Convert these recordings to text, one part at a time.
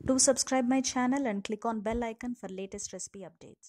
Do subscribe my channel and click on bell icon for latest recipe updates.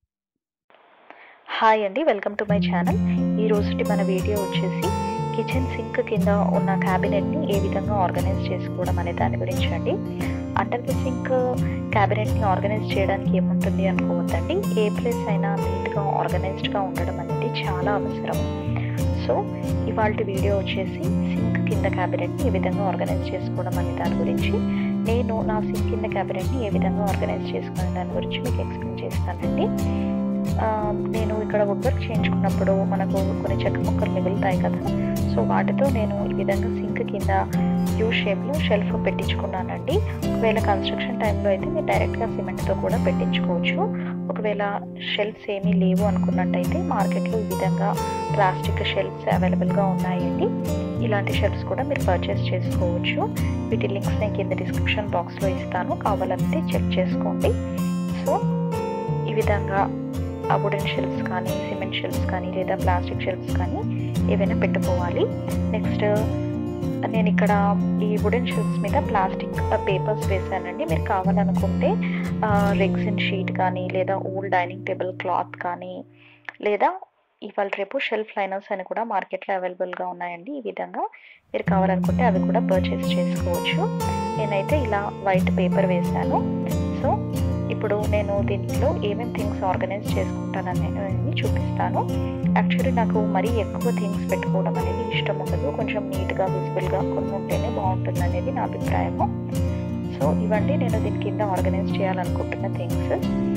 Hi అండి welcome to my channel ఈ రోజుటి మన video వచ్చేసి kitchen sync కింద ఉన్న క్యాబినెట్ని ఏ విధంగా ఆర్గనైజ్ చేసుకోవడం అనే దాని గురించి అండి అండర్ ది సింక్ క్యాబినెట్ని ఆర్గనైజ్ చేయడానికి ఏముంటుంది అనుకోవద్దండి ఏ ప్లేస్ అయినా నీట్గా ఆర్గనైజ్డ్గా ఉండడం అనేది చాలా అవసరం సో ఇవాళ వీడియో వచ్చేసి సింక్ కింద క్యాబినెట్ని ఏ విధంగా ఆర్గనైజ్ చేసుకోవడం అనే దాని గురించి నేను నా సింక్ కింద క్యాబినెట్ని ఏ విధంగా ఆర్గనైజ్ చేసుకునే దాని గురించి మీకు ఎక్స్ప్లెయిన్ చేస్తానండి ఆ, నేను ఇక్కడ వుడ్ వర్క్ చేయించుకున్నప్పుడు మనకు కొన్ని చెక్క ముక్కలు మిగులుతాయి కదా సో వాటితో నేను ఈ విధంగా సింక్ కింద యూ షేప్లో షెల్ఫ్ పెట్టించుకున్నానండి ఒకవేళ కన్స్ట్రక్షన్ టైంలో అయితే మీరు డైరెక్ట్గా సిమెంట్తో కూడా పెట్టించుకోవచ్చు ఒకవేళ షెల్ఫ్స్ ఏమీ లేవు అనుకున్నట్టయితే మార్కెట్లో ఈ విధంగా ప్లాస్టిక్ షెల్ఫ్స్ అవైలబుల్గా ఉన్నాయండి ఇలాంటి షెల్ఫ్స్ కూడా మీరు పర్చేస్ చేసుకోవచ్చు వీటి లింక్స్ నేను కింద డిస్క్రిప్షన్ బాక్స్లో ఇస్తాను కావాలంటే చెక్ చేసుకోండి సో ఈ విధంగా ఆ వుడెన్ షెల్ఫ్స్ కానీ సిమెంట్ షెల్ఫ్స్ కానీ లేదా ప్లాస్టిక్ షెల్ఫ్స్ కానీ ఏవైనా పెట్టుకోవాలి నెక్స్ట్ నేను ఇక్కడ ఈ వుడెన్ షెల్ఫ్స్ మీద ప్లాస్టిక్ పేపర్స్ వేసానండి మీరు కావాలనుకుంటే రెగ్జిన్ షీట్ కానీ లేదా ఓల్డ్ డైనింగ్ టేబుల్ క్లాత్ కానీ లేదా ఇవాళ రేపు షెల్ఫ్ లైనర్స్ అని కూడా మార్కెట్లో అవైలబుల్గా ఉన్నాయండి ఈ విధంగా మీరు కావాలనుకుంటే అవి కూడా పర్చేస్ చేసుకోవచ్చు నేనైతే ఇలా వైట్ పేపర్ వేసాను సో ఇప్పుడు నేను దీంట్లో ఏమేమి థింగ్స్ ఆర్గనైజ్ చేసుకుంటానని అనేది చూపిస్తాను యాక్చువల్లీ నాకు మరీ ఎక్కువ థింగ్స్ పెట్టుకోవడం అనేది ఇష్టం ఉండదు కొంచెం నీట్గా విజిబుల్గా కొన్ని ఉంటేనే బాగుంటుంది అనేది నా అభిప్రాయము సో ఇవన్నీ నేను దీని కింద ఆర్గనైజ్ చేయాలనుకుంటున్న థింగ్స్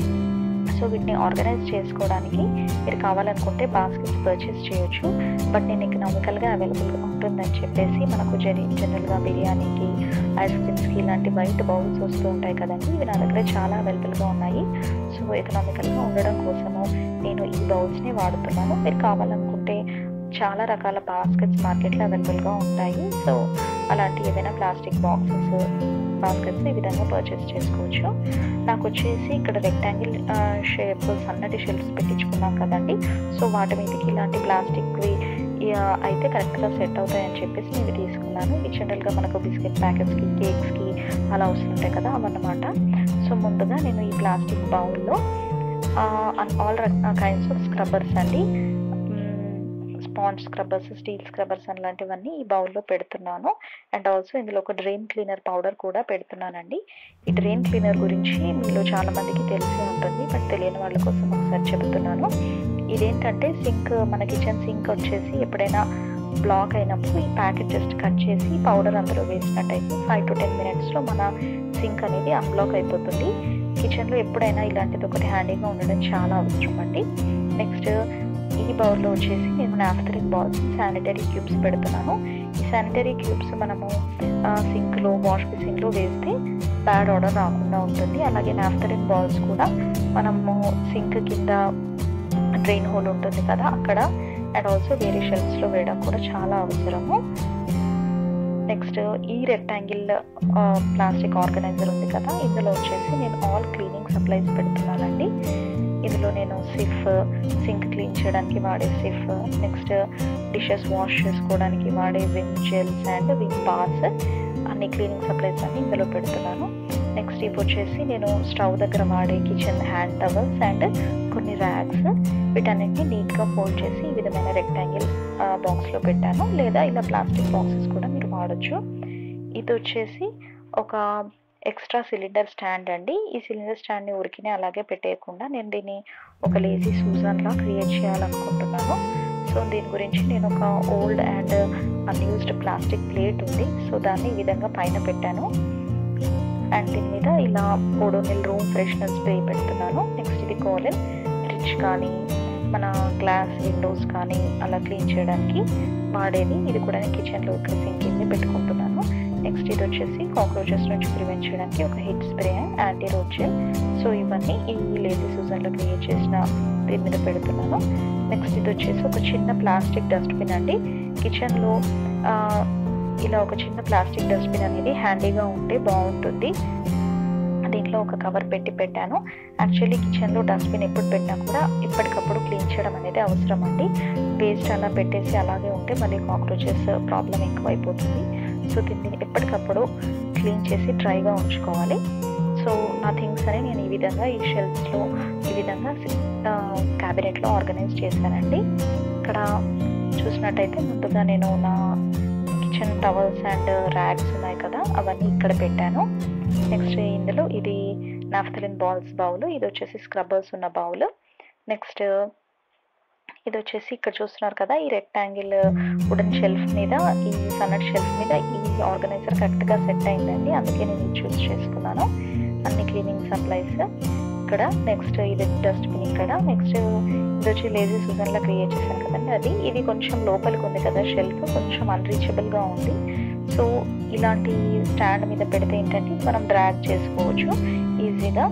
సో వీటిని ఆర్గనైజ్ చేసుకోవడానికి మీరు కావాలనుకుంటే బాస్కెట్స్ పర్చేస్ చేయొచ్చు బట్ నేను ఎకనామికల్గా అవైలబుల్గా ఉంటుందని చెప్పేసి మనకు జరి జనరల్గా బిర్యానీకి ఐస్ క్రీమ్స్కి ఇలాంటి వైట్ బౌల్స్ వస్తూ ఉంటాయి కదండి ఇవి నా దగ్గర చాలా అవైలబుల్గా ఉన్నాయి సో ఎకనామికల్గా ఉండడం కోసము నేను ఈ బౌల్స్ని వాడుతున్నాను మీరు కావాలనుకుంటే చాలా రకాల బాస్కెట్స్ మార్కెట్లో అవైలబుల్గా ఉంటాయి సో అలాంటి ఏదైనా ప్లాస్టిక్ బాక్సెస్ బాస్కెట్స్ ఈ విధంగా పర్చేస్ చేసుకోవచ్చు నాకు వచ్చేసి ఇక్కడ రెక్టాంగిల్ షేప్ సన్నటి షెల్ఫ్స్ పెట్టించుకున్నాం కదండి సో వాటి మీదకి ఇలాంటి ప్లాస్టిక్వి అయితే కరెక్ట్గా సెట్ అవుతాయని చెప్పేసి నేను ఇవి తీసుకున్నాను ఇవి జనరల్గా మనకు బిస్కెట్ ప్యాకెట్స్కి కేక్స్కి అలా వస్తుంటాయి కదా అవన్నమాట సో ముందుగా నేను ఈ ప్లాస్టిక్ బౌల్లో ఆల్ కైండ్స్ ఆఫ్ స్క్రబ్బర్స్ అండి స్పాంజ్ స్క్రబ్బర్స్ స్టీల్ స్క్రబ్బర్స్ అలాంటివన్నీ ఈ బౌల్లో పెడుతున్నాను అండ్ ఆల్సో ఇందులో ఒక డ్రెయిన్ క్లీనర్ పౌడర్ కూడా పెడుతున్నానండి ఈ డ్రెయిన్ క్లీనర్ గురించి మీలో చాలా మందికి తెలిసి ఉంటుంది బట్ తెలియని వాళ్ళ కోసం ఒకసారి చెబుతున్నాను ఇదేంటంటే సింక్ మన కిచెన్ సింక్ వచ్చేసి ఎప్పుడైనా బ్లాక్ అయినప్పుడు ఈ ప్యాకెట్ జస్ట్ కట్ చేసి పౌడర్ అందులో వేసినట్టయితే ఫైవ్ టు టెన్ మినిట్స్లో మన సింక్ అనేది అన్బ్లాక్ అయిపోతుంది కిచెన్లో ఎప్పుడైనా ఇలాంటిది ఒకటి హ్యాండీగా ఉండడం చాలా అవసరం అండి నెక్స్ట్ ఈ బౌల్లో వచ్చేసి నేను నాఫ్తరిన్ బాల్స్ శానిటరీ క్యూబ్స్ పెడుతున్నాను ఈ శానిటరీ క్యూబ్స్ మనము సింక్లో వాష్ బేసిన్లో వేస్తే బ్యాడ్ ఆర్డర్ రాకుండా ఉంటుంది అలాగే నాఫ్తరిన్ బాల్స్ కూడా మనము సింక్ కింద డ్రైన్ హోల్ ఉంటుంది కదా అక్కడ అండ్ ఆల్సో వేరే షెల్ఫ్స్లో వేయడం కూడా చాలా అవసరము నెక్స్ట్ ఈ రెక్టాంగిల్ ప్లాస్టిక్ ఆర్గనైజర్ ఉంది కదా ఇందులో వచ్చేసి నేను ఆల్ క్లీనింగ్ సప్లైస్ పెడుతున్నానండి ఇందులో నేను సిఫ్ సింక్ క్లీన్ చేయడానికి వాడే సిఫ్ నెక్స్ట్ డిషెస్ వాష్ చేసుకోవడానికి వాడే Vim gels and Vim bars అన్ని క్లీనింగ్ సప్లైస్ అన్ని ఇందులో పెడుతున్నాను నెక్స్ట్ ఇవి వచ్చేసి నేను స్టవ్ దగ్గర వాడే కిచెన్ హ్యాండ్ టవల్స్ అండ్ కొన్ని ర్యాక్స్ వీటన్నిటిని నీట్గా ఫోల్డ్ చేసి ఈ విధమైన రెక్టాంగిల్ బాక్స్లో పెట్టాను లేదా ఇలా ప్లాస్టిక్ బాక్సెస్ కూడా మీరు వాడచ్చు ఇది వచ్చేసి ఒక ఎక్స్ట్రా సిలిండర్ స్టాండ్ అండి ఈ సిలిండర్ స్టాండ్ని ఉరికినే అలాగే పెట్టేయకుండా నేను దీన్ని ఒక లేజీ సూజన్లా క్రియేట్ చేయాలనుకుంటున్నాను సో దీని గురించి నేను ఒక old and unused plastic plate ఉంది సో దాన్ని ఈ విధంగా పైన పెట్టాను అండ్ దీని మీద ఇలా ఓడోనిల్ రూమ్ ఫ్రెష్నర్ స్ప్రే పెడుతున్నాను నెక్స్ట్ ఇది కోలెన్ ఫ్రిడ్జ్ కానీ మన గ్లాస్ విండోస్ కానీ అలా క్లీన్ చేయడానికి వాడేది ఇది కూడా నేను కిచెన్లో ఇక్కడ సింక్ కింద పెట్టుకుంటున్నాను నెక్స్ట్ ఇది వచ్చేసి కాక్రోచెస్ నుంచి ప్రివెంట్ చేయడానికి ఒక Hit spray and anti roach gel so ఇవన్నీ ఈ లేజీ సీజన్లో క్రియేట్ చేసిన దీని మీద పెడుతున్నాను నెక్స్ట్ ఇది వచ్చేసి ఒక చిన్న ప్లాస్టిక్ డస్ట్బిన్ అండి కిచెన్లో ఇలా ఒక చిన్న ప్లాస్టిక్ డస్ట్బిన్ అనేది హ్యాండీగా ఉంటే బాగుంటుంది దీంట్లో ఒక కవర్ పెట్టి పెట్టాను యాక్చువల్లీ కిచెన్లో డస్ట్బిన్ ఎప్పుడు పెట్టినా కూడా ఎప్పటికప్పుడు క్లీన్ చేయడం అనేది అవసరం అండి వేస్ట్ అలా పెట్టేసి అలాగే ఉంటే మళ్ళీ కాక్రోచెస్ ప్రాబ్లం ఎక్కువైపోతుంది సో దీన్ని ఎప్పటికప్పుడు క్లీన్ చేసి డ్రైగా ఉంచుకోవాలి సో నా థింగ్స్ అని నేను ఈ విధంగా ఈ షెల్ఫ్స్లో ఈ విధంగా క్యాబినెట్లో ఆర్గనైజ్ చేశానండి ఇక్కడ చూసినట్టయితే ముందుగా నేను నా కిచెన్ టవల్స్ అండ్ ర్యాక్స్ ఉన్నాయి కదా అవన్నీ ఇక్కడ పెట్టాను నెక్స్ట్ ఇందులో ఇది నాఫ్థలిన్ బాల్స్ బౌల్ ఇది వచ్చేసి స్క్రబ్బర్స్ ఉన్న బౌల్ నెక్స్ట్ ఇది వచ్చేసి ఇక్కడ చూస్తున్నారు కదా ఈ రెక్టాంగిల్ వుడెన్ షెల్ఫ్ మీద ఈ సన్నట్ షెల్ఫ్ మీద ఈ ఆర్గనైజర్ కరెక్ట్గా సెట్ అయిందండి అందుకే నేను ఇది చూస్ చేసుకున్నాను అన్ని క్లీనింగ్ సప్లైస్ ఇక్కడ నెక్స్ట్ ఇది డస్ట్బిన్ ఇక్కడ నెక్స్ట్ ఇది వచ్చి లేజీ సీజన్లో క్రియేట్ చేశాను కదండి అది ఇది కొంచెం లోపలికి ఉంది కదా షెల్ఫ్ కొంచెం అన్రీచబుల్గా ఉంది సో ఇలాంటి స్టాండ్ మీద పెడితే ఏంటంటే మనం డ్రాగ్ చేసుకోవచ్చు ఈజీగా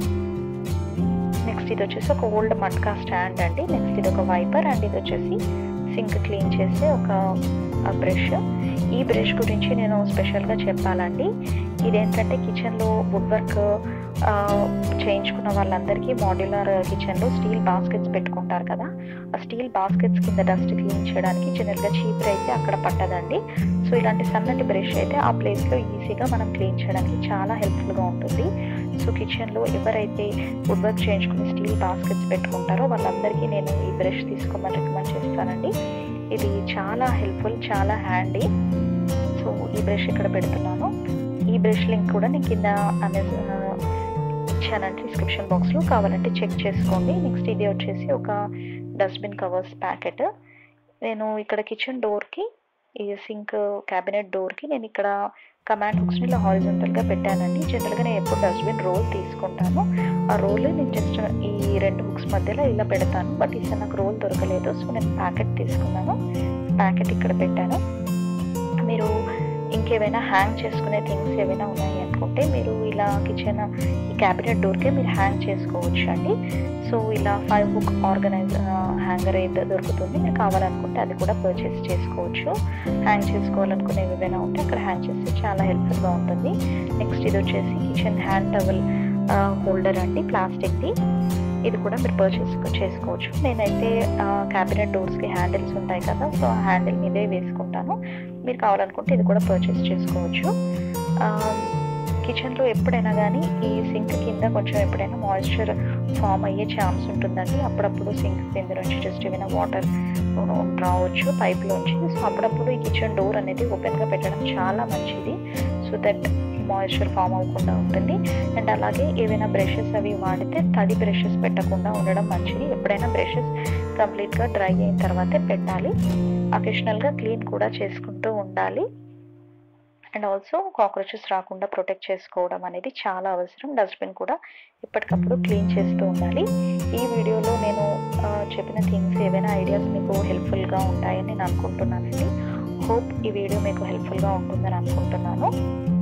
నెక్స్ట్ ఇది వచ్చేసి ఒక ఓల్డ్ మట్కా స్టాండ్ అండి నెక్స్ట్ ఇది ఒక వైపర్ అండ్ ఇది వచ్చేసి సింక్ క్లీన్ చేసే ఒక బ్రష్ ఈ బ్రష్ గురించి నేను స్పెషల్గా చెప్పాలండి ఇదేంటంటే కిచెన్లో వుడ్ వర్క్ చేయించుకున్న వాళ్ళందరికీ మాడ్యులర్ కిచెన్లో స్టీల్ బాస్కెట్స్ పెట్టుకుంటారు కదా ఆ స్టీల్ బాస్కెట్స్ కింద డస్ట్ క్లీన్ చేయడానికి జనరల్గా చీప్ అయితే అక్కడ పట్టదండి సో ఇలాంటి సన్నటి బ్రష్ అయితే ఆ ప్లేస్లో ఈజీగా మనం క్లీన్ చేయడానికి చాలా హెల్ప్ఫుల్గా ఉంటుంది సో కిచెన్లో ఎవరైతే వుడ్ వర్క్ చేయించుకుని స్టీల్ బాస్కెట్స్ పెట్టుకుంటారో వాళ్ళందరికీ నేను ఈ బ్రష్ తీసుకోమని రికమెండ్ చేస్తానండి ఇది చాలా హెల్ప్ఫుల్ చాలా హ్యాండీ సో ఈ బ్రష్ ఇక్కడ పెడుతున్నాను ఈ బ్రష్ లింక్ కూడా నేను కింద అమెజాన్ ఇచ్చానంటే డిస్క్రిప్షన్ బాక్స్లో కావాలంటే చెక్ చేసుకోండి నెక్స్ట్ ఇది వచ్చేసి ఒక డస్ట్బిన్ కవర్స్ ప్యాకెట్ నేను ఇక్కడ కిచెన్ డోర్కి ఈ సింక్ క్యాబినెట్ డోర్కి నేను ఇక్కడ కమాండ్ హుక్స్ని ఇలా హారిజంటల్గా పెట్టానండి జనరల్గా నేను ఎప్పుడు డస్ట్బిన్ రోల్ తీసుకుంటాను ఆ రోల్ నేను జస్ట్ ఈ రెండు హుక్స్ మధ్యలో ఇలా పెడతాను బట్ ఈసారి నాకు రోల్ దొరకలేదు సో నేను ప్యాకెట్ తీసుకున్నాను ప్యాకెట్ ఇక్కడ పెట్టాను మీరు ఇంకేమైనా హ్యాంగ్ చేసుకునే థింగ్స్ ఏమైనా ఉన్నాయి అనుకుంటే మీరు ఇలా కిచెన్ ఈ క్యాబినెట్ డోర్కే మీరు హ్యాంగ్ చేసుకోవచ్చు అండి సో ఇలా ఫైవ్ బుక్ ఆర్గనైజ్ హ్యాంగర్ అయితే దొరుకుతుంది మీరు కావాలనుకుంటే అది కూడా పర్చేస్ చేసుకోవచ్చు హ్యాంగ్ చేసుకోవాలనుకునేవి ఏమైనా ఉంటే అక్కడ హ్యాంగ్ చేస్తే చాలా హెల్ప్ఫుల్గా ఉంటుంది నెక్స్ట్ ఇది వచ్చేసి కిచెన్ హ్యాండ్ టవల్ హోల్డర్ అండి ప్లాస్టిక్ది ఇది కూడా మీరు పర్చేస్ చేసుకోవచ్చు నేనైతే క్యాబినెట్ డోర్స్కి హ్యాండిల్స్ ఉంటాయి కదా సో ఆ హ్యాండిల్ మీదే వేసుకుంటాను మీరు కావాలనుకుంటే ఇది కూడా పర్చేస్ చేసుకోవచ్చు కిచెన్లో ఎప్పుడైనా కానీ ఈ సింక్ కింద కొంచెం ఎప్పుడైనా మాయిశ్చర్ ఫామ్ అయ్యే ఛాన్స్ ఉంటుందండి అప్పుడప్పుడు సింక్ కింద నుంచి జస్ట్ ఏమైనా వాటర్ రావచ్చు పైప్లోంచి సో అప్పుడప్పుడు ఈ కిచెన్ డోర్ అనేది ఓపెన్గా పెట్టడం చాలా మంచిది సో దట్ మాయిశ్చర్ ఫామ్ అవ్వకుండా ఉంటుంది అండ్ అలాగే ఏవైనా బ్రషెస్ అవి వాడితే తడి బ్రషెస్ పెట్టకుండా ఉండడం మంచిది ఎప్పుడైనా బ్రషెస్ కంప్లీట్గా డ్రై అయిన తర్వాతే పెట్టాలి అకేషనల్గా క్లీన్ కూడా చేసుకుంటూ ఉండాలి అండ్ ఆల్సో కాక్రోచెస్ రాకుండా ప్రొటెక్ట్ చేసుకోవడం అనేది చాలా అవసరం డస్ట్బిన్ కూడా ఎప్పటికప్పుడు క్లీన్ చేస్తూ ఉండాలి ఈ వీడియోలో నేను చెప్పిన థింగ్స్ ఏవైనా ఐడియాస్ మీకు హెల్ప్ఫుల్గా ఉంటాయని నేను అనుకుంటున్నానండి హోప్ ఈ వీడియో మీకు హెల్ప్ఫుల్గా ఉంటుందని అనుకుంటున్నాను